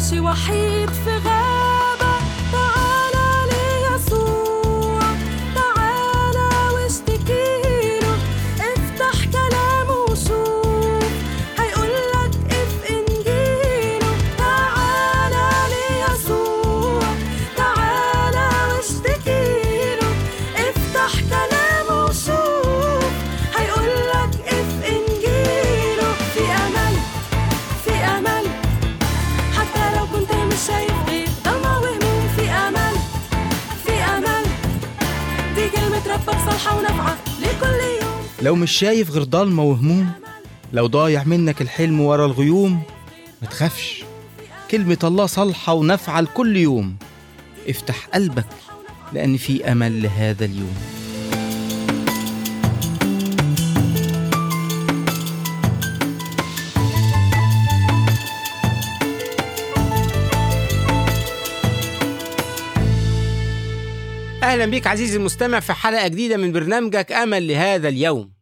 ماشي وحيد في غابة تعالى ليسوع تعالى واشتكيله افتح كلامه وشوف هيقولك اف انجيله تعالى ليسوع تعالى واشتكيله افتح كلامه وشوف هيقولك اف انجيله في امل في امل حتى لو كنت مش شايف غير ضلمة وهموم في امل في امل دي كلمة ربك صالحة ونافعة لكل يوم لو مش شايف غير ضلمة وهموم لو ضايع منك الحلم ورا الغيوم ما تخافش كلمة الله صالحة ونافعة لكل يوم افتح قلبك لأن في أمل لهذا اليوم أهلا بك عزيزي المستمع في حلقة جديدة من برنامجك أمل لهذا اليوم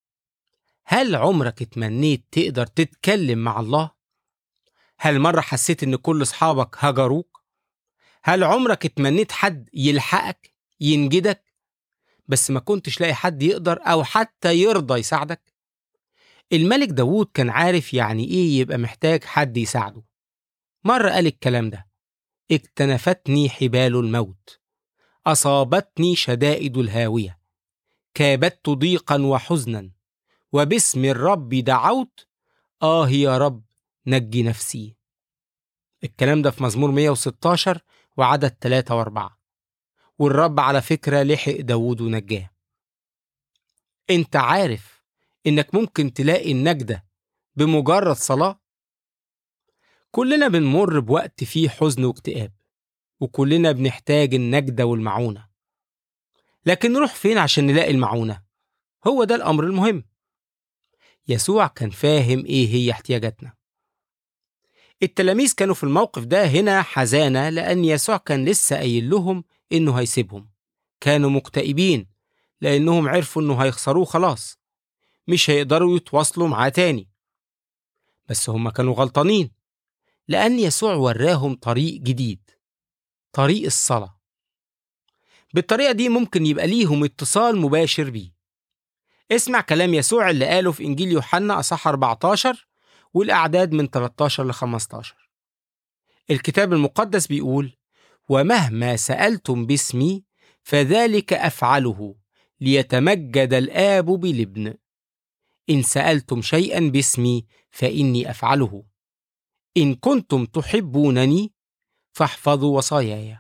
هل عمرك اتمنيت تقدر تتكلم مع الله؟ هل مرة حسيت إن كل أصحابك هجروك؟ هل عمرك اتمنيت حد يلحقك ينجدك بس ما كنتش لاقي حد يقدر أو حتى يرضى يساعدك؟ الملك داوود كان عارف يعني إيه يبقى محتاج حد يساعده مرة قال الكلام ده اكتنفتني حبال الموت أصابتني شدائد الهاوية كابدت ضيقا وحزنا وباسم الرب دعوت آه يا رب نجي نفسي الكلام ده في مزمور 116 وعدد 3 و4 والرب على فكرة لحق داود ونجاه انت عارف انك ممكن تلاقي النجدة بمجرد صلاة كلنا بنمر بوقت فيه حزن واكتئاب وكلنا بنحتاج النجدة والمعونة لكن نروح فين عشان نلاقي المعونة؟ هو ده الأمر المهم يسوع كان فاهم إيه هي احتياجاتنا التلاميذ كانوا في الموقف ده هنا حزانة لأن يسوع كان لسه قايل لهم إنه هيسيبهم كانوا مكتئبين لأنهم عرفوا إنه هيخسروه خلاص مش هيقدروا يتواصلوا معاه تاني بس هم كانوا غلطانين لأن يسوع وراهم طريق جديد طريق الصلاة بالطريقة دي ممكن يبقى ليهم اتصال مباشر بيه اسمع كلام يسوع اللي قاله في إنجيل يوحنا أصح 14 والأعداد من 13 ل 15 الكتاب المقدس بيقول ومهما سألتم باسمي فذلك أفعله ليتمجد الآب بالابن إن سألتم شيئا باسمي فإني أفعله إن كنتم تحبونني فاحفظوا وصاياي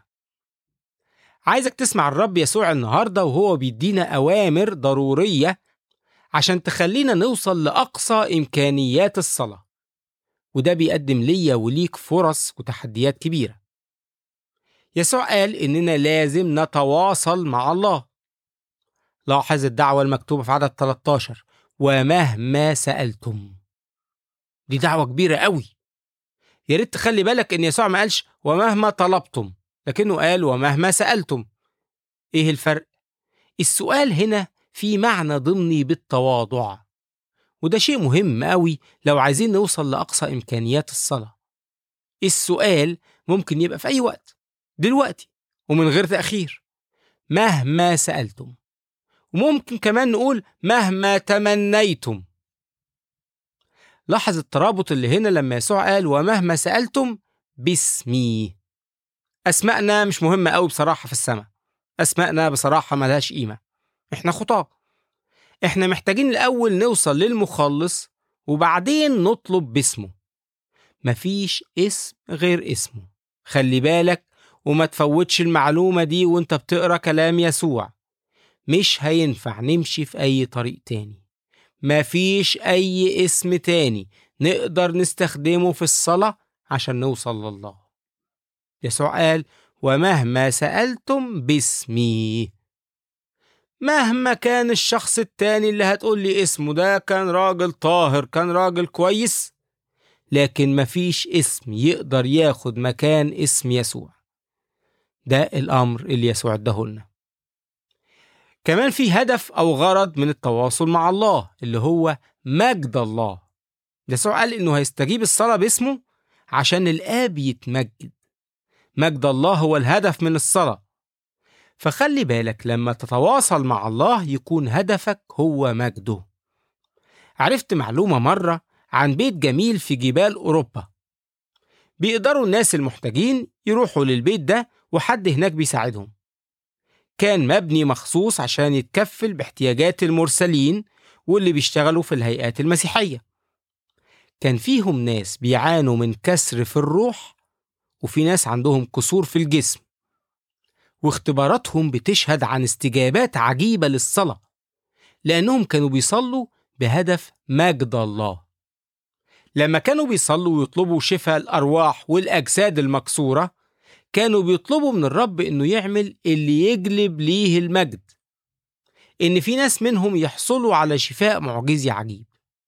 عايزك تسمع الرب يسوع النهاردة وهو بيدينا أوامر ضرورية عشان تخلينا نوصل لأقصى إمكانيات الصلاة وده بيقدم ليا وليك فرص وتحديات كبيرة يسوع قال إننا لازم نتواصل مع الله لاحظ الدعوة المكتوبة في عدد 13 ومهما سألتم دي دعوة كبيرة قوي يا ريت تخلي بالك ان يسوع ما قالش ومهما طلبتم لكنه قال ومهما سالتم ايه الفرق السؤال هنا في معنى ضمني بالتواضع وده شيء مهم قوي لو عايزين نوصل لاقصى امكانيات الصلاه السؤال ممكن يبقى في اي وقت دلوقتي ومن غير تاخير مهما سالتم وممكن كمان نقول مهما تمنيتم لاحظ الترابط اللي هنا لما يسوع قال ومهما سألتم باسمي أسمائنا مش مهمة قوي بصراحة في السماء أسمائنا بصراحة ملهاش قيمة إحنا خطاة إحنا محتاجين الأول نوصل للمخلص وبعدين نطلب باسمه مفيش اسم غير اسمه خلي بالك وما تفوتش المعلومة دي وانت بتقرا كلام يسوع مش هينفع نمشي في أي طريق تاني مفيش أي اسم تاني نقدر نستخدمه في الصلاة عشان نوصل لله يسوع قال ومهما سألتم باسمي مهما كان الشخص التاني اللي هتقول لي اسمه ده كان راجل طاهر كان راجل كويس لكن مفيش اسم يقدر ياخد مكان اسم يسوع ده الأمر اللي يسوع اداهولنا كمان في هدف أو غرض من التواصل مع الله اللي هو مجد الله يسوع قال إنه هيستجيب الصلاة باسمه عشان الآب يتمجد مجد الله هو الهدف من الصلاة فخلي بالك لما تتواصل مع الله يكون هدفك هو مجده عرفت معلومة مرة عن بيت جميل في جبال أوروبا بيقدروا الناس المحتاجين يروحوا للبيت ده وحد هناك بيساعدهم كان مبني مخصوص عشان يتكفل باحتياجات المرسلين واللي بيشتغلوا في الهيئات المسيحية كان فيهم ناس بيعانوا من كسر في الروح وفي ناس عندهم كسور في الجسم واختباراتهم بتشهد عن استجابات عجيبة للصلاة لأنهم كانوا بيصلوا بهدف مجد الله لما كانوا بيصلوا ويطلبوا شفاء الأرواح والأجساد المكسورة كانوا بيطلبوا من الرب إنه يعمل اللي يجلب ليه المجد إن في ناس منهم يحصلوا على شفاء معجزي عجيب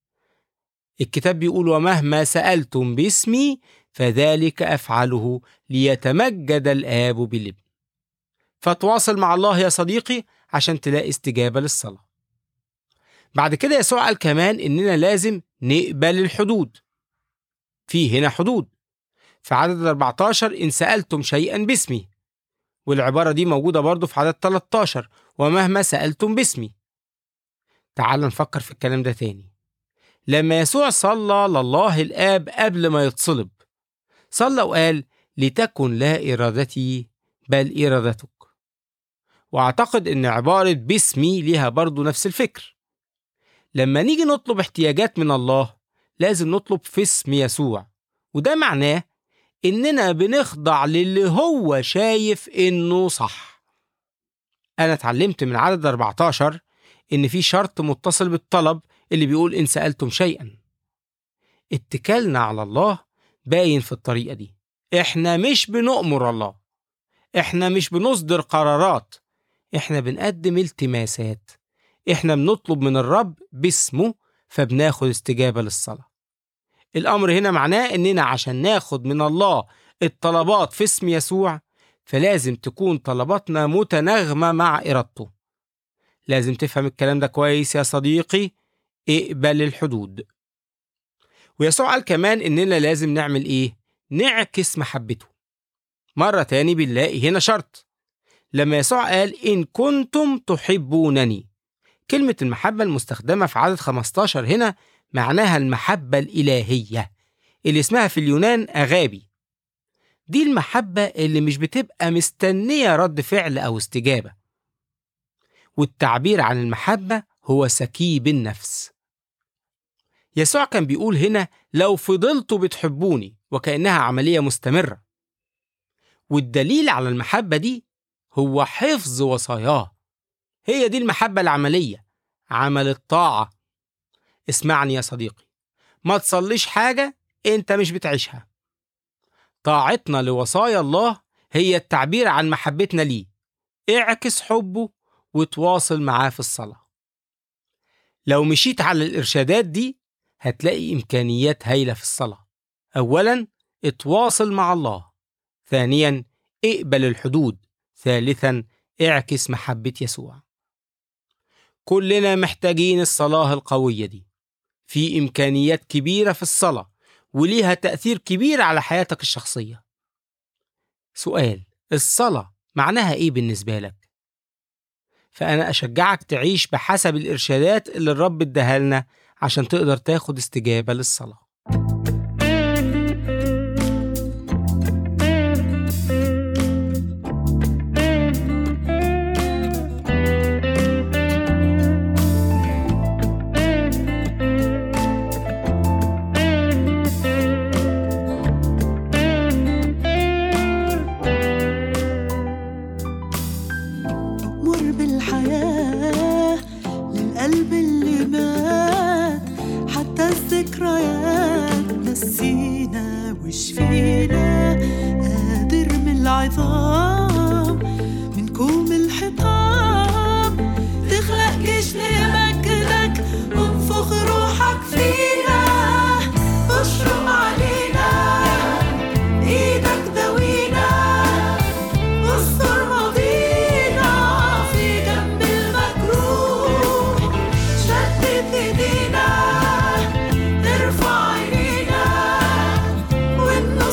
الكتاب بيقول ومهما سألتم باسمي فذلك أفعله ليتمجد الآب بالابن فتواصل مع الله يا صديقي عشان تلاقي استجابة للصلاة بعد كده يسوع قال كمان إننا لازم نقبل الحدود في هنا حدود في عدد 14 إن سألتم شيئا باسمي والعبارة دي موجودة برضو في عدد 13 ومهما سألتم باسمي تعال نفكر في الكلام ده تاني لما يسوع صلى لله الآب قبل ما يتصلب صلى وقال لتكن لا إرادتي بل إرادتك وأعتقد إن عبارة باسمي ليها برضو نفس الفكر لما نيجي نطلب احتياجات من الله لازم نطلب في اسم يسوع وده معناه إننا بنخضع للي هو شايف إنه صح أنا اتعلمت من عدد 14 إن في شرط متصل بالطلب اللي بيقول إن سألتم شيئا اتكالنا على الله باين في الطريقة دي إحنا مش بنؤمر الله إحنا مش بنصدر قرارات إحنا بنقدم التماسات إحنا بنطلب من الرب باسمه فبناخد استجابة للصلاة الأمر هنا معناه إننا عشان ناخد من الله الطلبات في اسم يسوع فلازم تكون طلباتنا متناغمة مع إرادته لازم تفهم الكلام ده كويس يا صديقي اقبل الحدود ويسوع قال كمان إننا لازم نعمل إيه؟ نعكس محبته مرة تاني بنلاقي هنا شرط لما يسوع قال إن كنتم تحبونني كلمة المحبة المستخدمة في عدد 15 هنا معناها المحبة الإلهية اللي اسمها في اليونان أغابي دي المحبة اللي مش بتبقى مستنية رد فعل أو استجابة والتعبير عن المحبة هو سكيب النفس يسوع كان بيقول هنا لو فضلتوا بتحبوني وكأنها عملية مستمرة والدليل على المحبة دي هو حفظ وصاياه هي دي المحبة العملية عمل الطاعة اسمعني يا صديقي ما تصليش حاجة انت مش بتعيشها طاعتنا لوصايا الله هي التعبير عن محبتنا ليه اعكس حبه وتواصل معاه في الصلاة لو مشيت على الإرشادات دي هتلاقي إمكانيات هايلة في الصلاة أولا اتواصل مع الله ثانيا اقبل الحدود ثالثا اعكس محبة يسوع كلنا محتاجين الصلاة القوية دي في إمكانيات كبيرة في الصلاة وليها تأثير كبير على حياتك الشخصية سؤال الصلاة معناها إيه بالنسبة لك؟ فأنا أشجعك تعيش بحسب الإرشادات اللي الرب اداها لنا عشان تقدر تاخد استجابة للصلاة مر بالحياة للقلب اللي مات حتى الذكريات نسينا وشفينا قادر من العظام من كوم الحطام تخلق جيش لمجدك وانفخ روحك فينا اشرق علينا ايدك دوينا واستر ماضينا في جنب المجروح شدد ايدينا ارفع عينينا والنور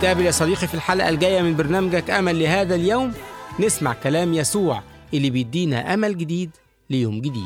نتقابل يا صديقي في الحلقة الجاية من برنامجك أمل لهذا اليوم نسمع كلام يسوع اللي بيدينا أمل جديد ليوم جديد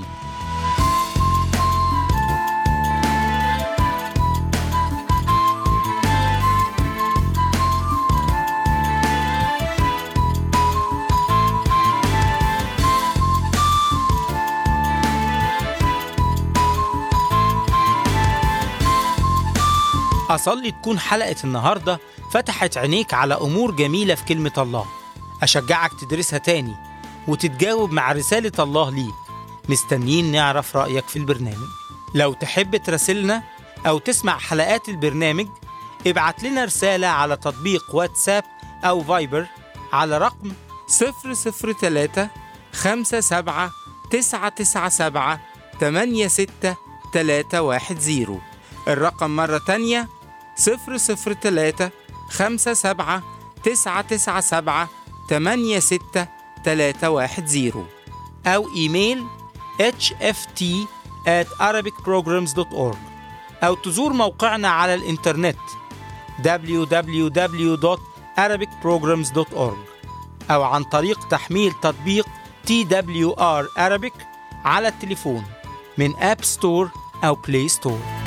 أصلي تكون حلقة النهاردة فتحت عينيك على أمور جميلة في كلمة الله أشجعك تدرسها تاني وتتجاوب مع رسالة الله ليك مستنيين نعرف رأيك في البرنامج لو تحب تراسلنا أو تسمع حلقات البرنامج ابعت لنا رسالة على تطبيق واتساب أو فايبر على رقم 003 57 997 86310 الرقم مرة تانية 003 57 997 86310 أو إيميل hft at arabicprograms.org أو تزور موقعنا على الإنترنت www.arabicprograms.org أو عن طريق تحميل تطبيق TWR Arabic على التليفون من أب ستور أو بلاي ستور